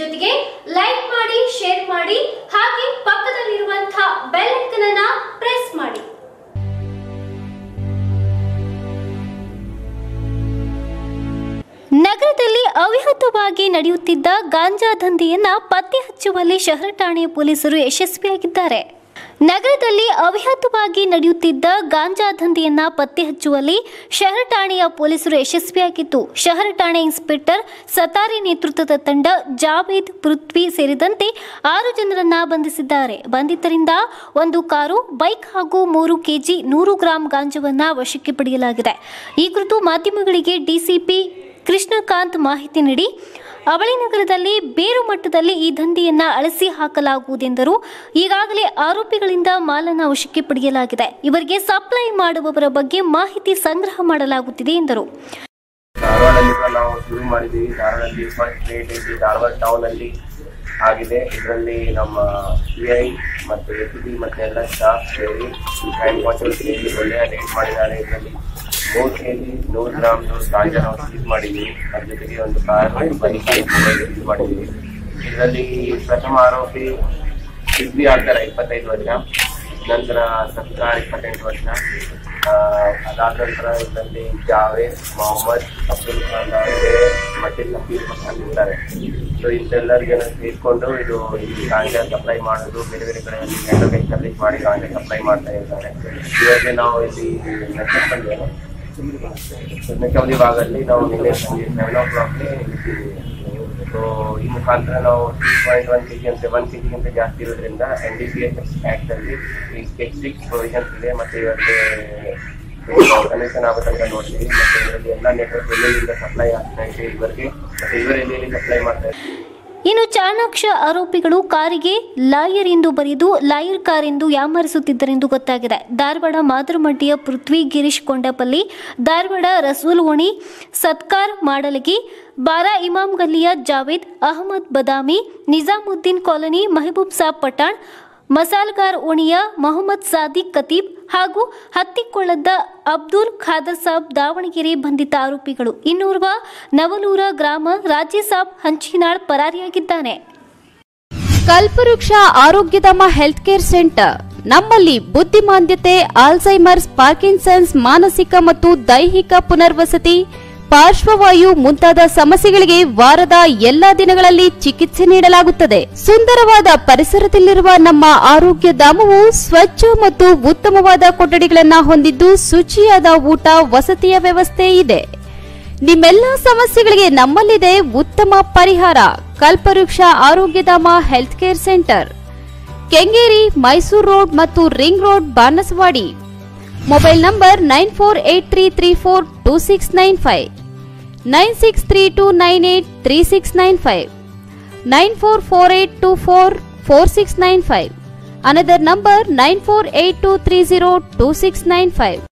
ಜೊತೆಗೆ ಲೈಕ್ ಮಾಡಿ ಶೇರ್ ಮಾಡಿ ಹಾಗೆ ಪಕ್ಕದಲ್ಲಿರುವಂತಹ ಬೆಲ್ ಐಕನ್ ಅನ್ನ ಪ್ರೆಸ್ ಮಾಡಿ ನಗರದಲ್ಲಿ ಅವಿರತವಾಗಿ ನಡೆಯುತ್ತಿದ್ದ ಗಾಂಜಾ ದಂಧೆಯನ್ನ ಪತ್ತೆ ಹಚ್ಚುವಲ್ಲಿ ಶಹರ ಠಾಣೆಯ ಪೊಲೀಸರು ಯಶಸ್ವಿಯಾಗಿದ್ದಾರೆ ನಗರದಲ್ಲಿ ಅವಿರತವಾಗಿ ನಡೆಯುತ್ತಿದ್ದ ಗಾಂಜಾ ದಂಧೆಯನ್ನ ಪತ್ತೆ ಹಚ್ಚುವಲ್ಲಿ ಶಹರ ಠಾಣೆಯ ಪೊಲೀಸರು ಯಶಸ್ವಿಯಾಗಿದ್ದು ಶಹರ ಠಾಣೆ ಇನ್ಸ್ಪೆಕ್ಟರ್ ಸತಾರಿ ನೇತೃತ್ವದ ತಂಡ ಜಾವೇದ್ ಪೃಥ್ವಿ ಸೇರಿದಂತೆ ಆರು ಜನರನ್ನ ಬಂಧಿಸಿದ್ದಾರೆ ಬಂಧಿತರಿಂದ ಒಂದು ಕಾರು ಬೈಕ್ ಹಾಗೂ ಮೂರು ಕೆಜಿ ನೂರು ಗ್ರಾಂ ಗಾಂಜಾವನ್ನ ವಶಕ್ಕೆ ಪಡೆಯಲಾಗಿದೆ ಈ ಕುರಿತು ಮಾಧ್ಯಮಗಳಿಗೆ ಡಿಸಿಪಿ ಕೃಷ್ಣಕಾಂತ್ ಮಾಹಿತಿ ನೀಡಿ ಅವಳಿ ನಗರದಲ್ಲಿ ಬೇರು ಮಟ್ಟದಲ್ಲಿ ಈ ದಂಧೆಯನ್ನ ಅಳಿಸಿ ಹಾಕಲಾಗುವುದೆಂದರು ಈಗಾಗಲೇ ಆರೋಪಿಗಳಿಂದ ಮಾಲನ್ನ ವಶಕ್ಕೆ ಪಡೆಯಲಾಗಿದೆ ಇವರಿಗೆ ಸಪ್ಲೈ ಮಾಡುವವರ ಬಗ್ಗೆ ಮಾಹಿತಿ ಸಂಗ್ರಹ ಮಾಡಲಾಗುತ್ತಿದೆ ಎಂದರು ಧಾರವಾಡಲ್ಲಿ ಕೂಡ ನಾವು ಶುರು ಮಾಡಿದ್ದೀವಿ ಧಾರವಾಡಲ್ಲಿ ಫಸ್ಟ್ ರೇಟ್ ಇಲ್ಲಿ ಧಾರವಾಡ ಟೌನ್ ಅಲ್ಲಿ ಆಗಿದೆ ಇದರಲ್ಲಿ ನಮ್ಮ ಪಿ ಐ ಮತ್ತು ಎಸ್ ಪಿ ಮತ್ತೆ ಎಲ್ಲ ಸ್ಟಾಫ್ ಸೇರಿ ಈ ಕ್ರೈಮ್ ಕಾನ್ಸ್ಟೇಬಲ್ ಒಳ್ಳೆಯ ರೇಟ್ ಮಾಡಿದ್ದಾರೆ ಇದರಲ್ಲಿ ಮೂರು ಕೆ ಜಿ ನೂರು ಗ್ರಾಮ್ ಗಾಂಜಾ ನಾವು ಸೀಸ್ ಮಾಡಿದ್ದೀವಿ ಅದ್ರ ಜೊತೆಗೆ ಒಂದು ಕಾರ್ ಬೈಕ್ ಸೀಸ್ ಮಾಡಿದ್ದೀವಿ ಇದರಲ್ಲಿ ಪ್ರಥಮ ಆರೋಪಿ ಸಿದ್ಧಿ ಆಗ್ತಾರೆ ಇಪ್ಪತ್ತೈದು ವರ್ಷ ನಂತರ ಸತ್ಕಾರ್ ಇಪ್ಪತ್ತೆಂಟು ವರ್ಷ ಆ, ಅದಾದ ನಂತರ ಇದರಲ್ಲಿ ಜಾವೇದ್ ಮೊಹಮ್ಮದ್ ಅಬ್ದುಲ್ ಖಾನ್ ಅವರಿಗೆ ಮತ್ತೆ ನಫೀರ್ ಖಾನ್ ಇರ್ತಾರೆ ಸೊ ಇದೆಲ್ಲರಿಗೆ ಸೇರಿಕೊಂಡು ಇದು ಈ ಗಾಂಜಾ ಸಪ್ಲೈ ಮಾಡೋದು ಬೇರೆ ಬೇರೆ ಕಡೆಯಲ್ಲಿ ನೆಟ್ವರ್ಕ್ ಎಸ್ಟಾಬ್ಲಿಷ್ ಮಾಡಿ ಗಾಂಜಾ ಸಪ್ಲೈ ಮಾಡ್ತಾ ಇದ್ದಾರೆ ಇವಾಗ ನಾವು ಇಲ್ಲಿ ಮೆಚ್ಚಪ್ಪಲ್ಲಿ ಮೆಚ್ಚವಲಿ ಭಾಗದಲ್ಲಿ ನಾವು ನಿನ್ನೆ ಸಂಜೆ ಸೆವೆನ್ ಓ ಕ್ಲಾಕ್ಗೆ ಇದ್ದೀವಿ ಸೊ ಈ ಮುಖಾಂತರ ನಾವು three point one K G ಅಂತ ಒನ್ ಕೆ ಜಿಗಿಂತ ಜಾಸ್ತಿ ಇರೋದ್ರಿಂದ N D C S act ಅಲ್ಲಿ ಈ ಸ್ಟ್ರಿಕ್ಟ್ ಪ್ರೊವಿಷನ್ಸ್ ಇದೆ ಮತ್ತೆ ಇವರಿಗೆ ಕನೆಕ್ಷನ್ ಆಗುತ್ತೆ ಅಂತ ನೋಡ್ತೀವಿ ಮತ್ತೆ ಇದರಲ್ಲಿ ಎಲ್ಲ ನೆಟ್ವರ್ಕ್ ಎಲ್ಲೆಲ್ಲಿಂದ ಸಪ್ಲೈ ಆಗ್ತಾ ಇದೆ ಇವರಿಗೆ ಮತ್ತೆ ಇವರ ಎಲ್ಲೆಲ್ಲಿ ಸಪ್ಲೈ ಮಾಡ್ತಾ ಇದ್ದಾರೆ ಇನ್ನು ಚಾಣಾಕ್ಷ ಆರೋಪಿಗಳು ಕಾರಿಗೆ ಲಾಯರ್ ಎಂದು ಬರೆದು ಲಾಯರ್ ಕಾರ್ ಎಂದು ಯಾಮರಿಸುತ್ತಿದ್ದರೆಂದು ಗೊತ್ತಾಗಿದೆ ಧಾರವಾಡ ಮಾದರಮಡ್ಡಿಯ ಪೃಥ್ವಿ ಗಿರೀಶ್ ಕೊಂಡಪಲ್ಲಿ ಧಾರವಾಡ ರಸೂಲ್ ಓಣಿ ಸತ್ಕಾರ್ ಮಾಡಲಗಿ ಬಾರಾ ಇಮಾಮ್ ಗಲ್ಲಿಯ ಜಾವೇದ್ ಅಹಮದ್ ಬದಾಮಿ ನಿಜಾಮುದ್ದೀನ್ ಕಾಲನಿ ಮೆಹಬೂಬ್ ಸಾಬ್ ಪಠಾಣ್ ಮಸಾಲ್ಗಾರ್ ಓಣಿಯ ಮೊಹಮ್ಮದ್ ಸಾದಿಕ್ ಕತೀಬ್ ಹಾಗೂ ಹತ್ತಿಕೊಳ್ಳದ ಅಬ್ದುಲ್ ಖಾದರ್ ಸಾಬ್ ದಾವಣಗೆರೆ ಬಂಧಿತ ಆರೋಪಿಗಳು ಇನ್ನೋರ್ವ ನವಲೂರ ಗ್ರಾಮ ರಾಜ್ಯ ಸಾಬ್ ಹಂಚಿನಾಳ್ ಪರಾರಿಯಾಗಿದ್ದಾನೆ ಕಲ್ಪವೃಕ್ಷ ಆರೋಗ್ಯಧಾಮ ಹೆಲ್ತ್ ಕೇರ್ ಸೆಂಟರ್ ನಮ್ಮಲ್ಲಿ ಬುದ್ಧಿಮಾಂದ್ಯತೆ ಆಲ್ಝೈಮರ್ಸ್ ಪಾರ್ಕಿನ್ಸನ್ಸ್ ಮಾನಸಿಕ ಮತ್ತು ದೈಹಿಕ ಪುನರ್ವಸತಿ ಪಾರ್ಶ್ವವಾಯು ಮುಂತಾದ ಸಮಸ್ಯೆಗಳಿಗೆ ವಾರದ ಎಲ್ಲಾ ದಿನಗಳಲ್ಲಿ ಚಿಕಿತ್ಸೆ ನೀಡಲಾಗುತ್ತದೆ ಸುಂದರವಾದ ಪರಿಸರದಲ್ಲಿರುವ ನಮ್ಮ ಆರೋಗ್ಯ ಧಾಮವು ಸ್ವಚ್ಛ ಮತ್ತು ಉತ್ತಮವಾದ ಕೊಠಡಿಗಳನ್ನ ಹೊಂದಿದ್ದು ಶುಚಿಯಾದ ಊಟ ವಸತಿಯ ವ್ಯವಸ್ಥೆ ಇದೆ ನಿಮ್ಮೆಲ್ಲ ಸಮಸ್ಯೆಗಳಿಗೆ ನಮ್ಮಲ್ಲಿದೆ ಉತ್ತಮ ಪರಿಹಾರ Kalpavriksha Arogyadhama health care centre Kengeri Mysuru road ಮತ್ತು ring road Banaswadi mobile number nine four eight three three four two six nine five nine six three two nine eight three six nine five nine four four eight two four four six nine five another number nine four eight two three zero two six nine five